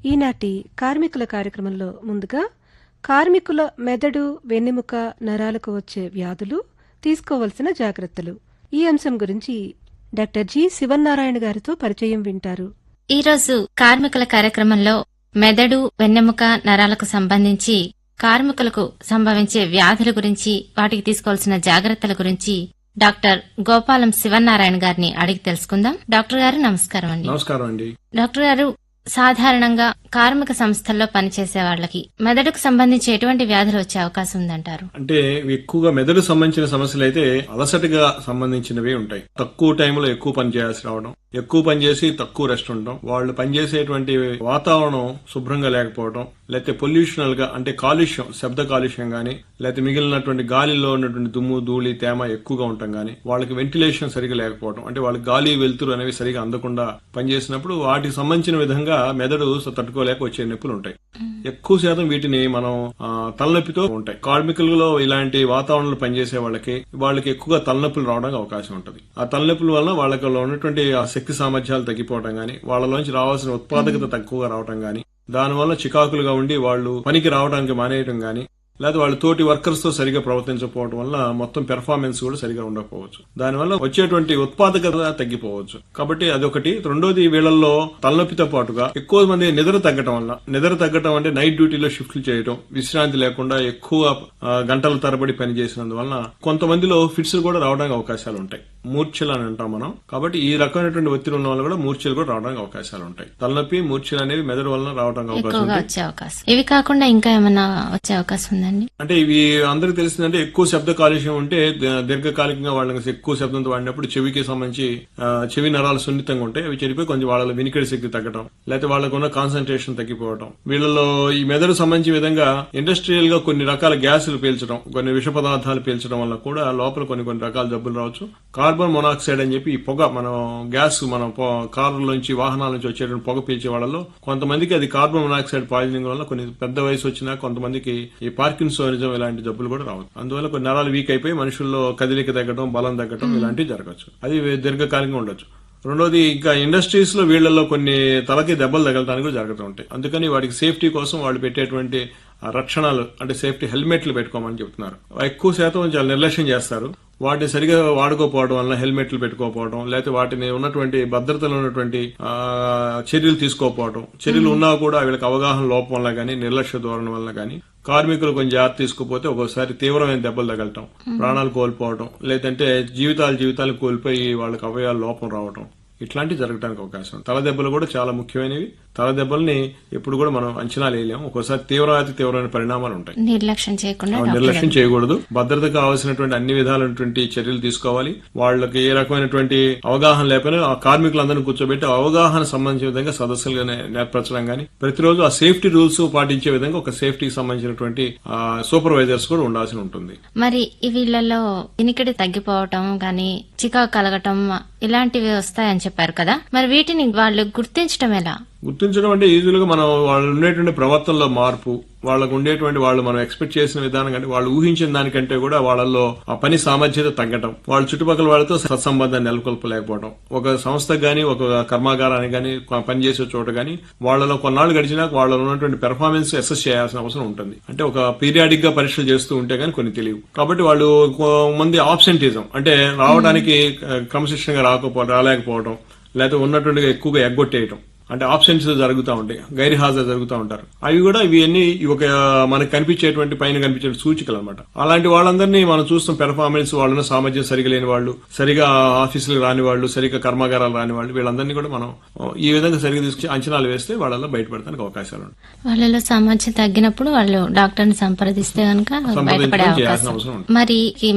ఈనాటి కార్మికుల కార్యక్రమంలో ముందుగా కార్మికుల మెదడు వెన్నెముక నరాలకు వచ్చే వ్యాధులు తీసుకోవలసిన జాగ్రత్తలు ఈ అంశం గురించి డాక్టర్ జి శివన్నారాయణ గారితో పరిచయం వింటారు ఈరోజు కార్మికుల కార్యక్రమంలో మెదడు వెన్నెముక నరాలకు సంబంధించి కార్మికులకు సంభవించే వ్యాధుల గురించి వాటికి తీసుకోవాల్సిన జాగ్రత్తల గురించి డాక్టర్ గోపాలం శివనారాయణ గారిని అడిగి తెలుసుకుందాం డాక్టర్ గారు నమస్కారం అండి నమస్కారం అండి డాక్టర్ గారు సాధారణంగా కార్మిక సంస్థల్లో పనిచేసే వాళ్ళకి మెదడుకు సంబంధించి ఎటువంటి వ్యాధులు వచ్చే అవకాశం ఉందంటారు అంటే ఇవి ఎక్కువగా మెదడు సంబంధించిన సమస్యలు అయితే అలసటగా సంబంధించినవి ఉంటాయి తక్కువ టైంలో ఎక్కువ పని చేయాల్సి రావడం ఎక్కువ పని చేసి తక్కువ రెస్ట్ ఉండడం వాళ్ళు పనిచేసేటువంటి వాతావరణం శుభ్రంగా లేకపోవడం లేకపోతే పొల్యూషనల్ గా అంటే కాలుష్యం శబ్ద కాలుష్యం గానీ లేకపోతే మిగిలినటువంటి గాలిలో ఉన్నటువంటి దుమ్ము ధూళి తేమ ఎక్కువగా ఉండటం గానీ వాళ్ళకి వెంటిలేషన్ సరిగా లేకపోవడం అంటే వాళ్ళకి గాలి వెలుతురు అనేవి సరిగా అందకుండా పనిచేసినప్పుడు వాటికి సంబంధించిన విధంగా మెదడు తట్టుకోలేక వచ్చే నొప్పులు ఉంటాయి ఎక్కువ శాతం వీటిని మనం ఆ, తలనొప్పితో ఉంటాయి కార్మికులలో ఇలాంటి వాతావరణంలో పనిచేసే వాళ్ళకి వాళ్ళకి ఎక్కువగా తలనొప్పులు రావడానికి అవకాశం ఉంటుంది ఆ తలనొప్పుల వలన వాళ్ళకి ఉన్నటువంటి ఆ శక్తి సామర్థ్యాలు తగ్గిపోవడం గానీ వాళ్ళలోంచి రావాల్సిన ఉత్పాదకత తక్కువగా రావడం గానీ దానివల్ల చికాకులుగా ఉండి వాళ్ళు పనికి రావడానికి మానేయడం గానీ లేదా వాళ్ళ తోటి వర్కర్స్ తో సరిగా ప్రవర్తించకపోవడం వల్ల మొత్తం పెర్ఫార్మెన్స్ కూడా సరిగా ఉండకపోవచ్చు దానివల్ల వచ్చేటువంటి ఉత్పాదకత తగ్గిపోవచ్చు కాబట్టి అదొకటి రెండోది వీళ్ళల్లో తలనొప్పితో పాటుగా ఎక్కువ మంది నిద్ర తగ్గటం వల్ల నిద్ర తగ్గటం అంటే నైట్ డ్యూటీలో షిఫ్ట్లు చేయడం విశ్రాంతి లేకుండా ఎక్కువ ఆ, గంటల తరబడి పని చేసినందువలన కొంతమందిలో ఫిట్స్ కూడా రావడానికి అవకాశాలు ఉంటాయి మూర్ఛలు అని అంటాం మనం కాబట్టి ఈ రకమైనటువంటి ఒత్తిడి ఉన్న వాళ్ళు కూడా మూర్ఛలు కూడా రావడానికి అవకాశాలు ఉంటాయి తలనొప్పి మూర్ఛలు అనేవి మెదడు వలన రావడానికి అవకాశం ఎక్కువగా ఉంటాయి వచ్చే అవకాశం ఇవి కాకుండా ఇంకా ఏమన్నా వచ్చే అవకాశం ఉందండి అంటే ఇవి అందరికి తెలిసిందంటే ఎక్కువ శబ్ద కాలుష్యం ఉంటే ద- దీర్ఘకాలికంగా వాళ్ళకి ఎక్కువ శబ్దంతో వాడినప్పుడు చెవికి సంబంధించి ఆ, చెవి నరాలు సున్నితంగా ఉంటాయి అవి చెడిపోయి కొంచెం వాళ్ళ వినికిడి శక్తి తగ్గడం లేకపోతే వాళ్ళకు ఉన్న కాన్సన్ట్రేషన్ తగ్గిపోవడం వీళ్ళలో ఈ మెదడు సంబంధించిన విధంగా ఇండస్ట్రియల్ గా కొన్ని రకాల గ్యాసులు పీల్చడం కొన్ని విష పదార్థాలు పీల్చడం వల్ల కూడా లోపల కొన్ని కొన్ని రకాల జబ్బులు రావచ్చు కార్బన్ మొనాక్సైడ్ అని చెప్పి ఈ పొగ మనం గ్యాస్ మనం కారులోంచి వాహనాల నుంచి వచ్చేటువంటి పొగ పీల్చే వాళ్ళలో కొంతమందికి అది కార్బన్ మొనాక్సైడ్ పాయిజనింగ్ వల్ల కొన్ని పెద్ద వయసు వచ్చినా కొంతమందికి ఈ పార్కిన్సోనిజం ఇలాంటి జబ్బులు కూడా రావచ్చు అందువల్ల కొన్ని నరాలు వీక్ అయిపోయి మనుషుల్లో కదిలిక తగ్గడం బలం తగ్గడం ఇలాంటివి జరగచ్చు అది దీర్ఘకాలికంగా ఉండొచ్చు రెండోది ఇంకా ఇండస్ట్రీస్ లో వీళ్ళల్లో కొన్ని తలకి దెబ్బలు తగలడానికి కూడా జరుగుతూ ఉంటాయి అందుకని వాటికి సేఫ్టీ కోసం వాళ్ళు పెట్టేటువంటి ఆ రక్షణలు అంటే సేఫ్టీ హెల్మెట్లు పెట్టుకోమని చెప్తున్నారు ఎక్కువ శాతం చాలా నిర్లక్ష్యం చేస్తారు వాటిని సరిగా వాడుకోకపోవడం వల్ల హెల్మెట్లు పెట్టుకోకపోవడం లేకపోతే వాటిని ఉన్నటువంటి భద్రతలో ఉన్నటువంటి ఆ, చర్యలు తీసుకోకపోవడం చర్యలు ఉన్నా కూడా వీళ్ళకి అవగాహన లోపం వల్ల గానీ నిర్లక్ష్య ధోరణి వల్ల గానీ కార్మికులు కొంచెం జాగ్రత్త తీసుకోకపోతే ఒక్కోసారి తీవ్రమైన దెబ్బలు తగలటం ప్రాణాలు కోల్పోవడం లేదంటే జీవితాలు జీవితాలు కోల్పోయి వాళ్ళకి అవయవాల లోపం రావడం ఇట్లాంటివి జరగడానికి అవకాశం ఉంది. తల దెబ్బలు కూడా చాలా ముఖ్యమైనవి తల దెబ్బల్ని ఎప్పుడు కూడా మనం అంచనా వేయలేము ఒక్కోసారి తీవ్రవాతి తీవ్రమైన పరిణామాలు ఉంటాయి నిర్లక్ష్యం చేయకుండా ఆ డాక్టర్ నిర్లక్ష్యం చేయకూడదు భద్రతకు కావాల్సినటువంటి అన్ని విధాలైనటువంటి చర్యలు తీసుకోవాలి వాళ్ళకి ఏ రకమైనటువంటి అవగాహన లేకపోయినా ఆ కార్మికులందరినీ కూర్చోబెట్టి ఆ అవగాహన సంబంధించిన విధంగా సదస్సులుగా నే- నేర్పరచడం గానీ ప్రతిరోజు ఆ సేఫ్టీ రూల్స్ పాటించే విధంగా ఒక సేఫ్టీకి సంబంధించినటువంటి సూపర్వైజర్స్ కూడా ఉండాల్సి ఉంటుంది మరి ఈ వీళ్ళలో వినికిడి తగ్గిపోవటం గాని చికాకు కలగటం ఇలాంటివి వస్తాయని చెప్పారు కదా మరి వీటిని వాళ్ళు గుర్తించడం ఎలా గుర్తించడం అంటే ఈజీగా మనం వాళ్ళు ఉండేటువంటి ప్రవర్తనలో మార్పు వాళ్ళకు ఉండేటువంటి వాళ్ళు మనం ఎక్స్పెక్ట్ చేసిన విధానం కంటే వాళ్ళు ఊహించిన దానికంటే కూడా వాళ్ళల్లో ఆ పని సామర్థ్యత తగ్గటం వాళ్ళ చుట్టుపక్కల వాళ్ళతో సత్సంబంధాన్ని నెలకొల్పలేకపోవడం ఒక సంస్థకు గానీ ఒక కర్మాగారానికి గానీ పనిచేసే చోట గానీ వాళ్ళలో కొన్నాళ్ళు గడిచినాక వాళ్ళలో ఉన్నటువంటి పెర్ఫార్మెన్స్ అసెస్ చేయాల్సిన అవసరం ఉంటుంది అంటే ఒక పీరియాడిక్ గా పరీక్షలు చేస్తూ ఉంటే గానీ కొన్ని తెలియవు కాబట్టి వాళ్ళు మంది ఆబ్సెంటిజం అంటే రావడానికి ఆ, క్రమశిక్షణగా రాకపోవడం రాలేకపోవడం లేకపోతే ఉన్నటువంటిగా ఎక్కువగా ఎగ్గొట్టేయటం అంటే ఆప్షన్స్ జరుగుతూ ఉంటాయి గైర్ హాజరు జరుగుతూ ఉంటారు అవి కూడా ఇవన్నీ ఒక మనకు కనిపించేటువంటి పైన కనిపించే సూచికలు అనమాట అలాంటి వాళ్ళందరినీ మనం చూస్తాం పెర్ఫార్మెన్స్ వాళ్ళని సామర్థ్యం సరిగా లేని వాళ్ళు సరిగా ఆఫీసులకు రాని వాళ్ళు సరిగా కర్మాగారాలు రాని వాళ్ళు వీళ్ళందరినీ కూడా మనం ఈ విధంగా సరిగా తీసుకు అంచనాలు వేస్తే వాళ్ళలో బయటపడడానికి అవకాశాలు ఉంటాయి వాళ్ళలో సామర్థ్యం తగ్గినప్పుడు వాళ్ళు డాక్టర్ని సంప్రదిస్తే గనక సంప్రదించడం బయటపడే చేయాల్సిన అవకాశం అవసరం ఉంటుంది. మరి ఈ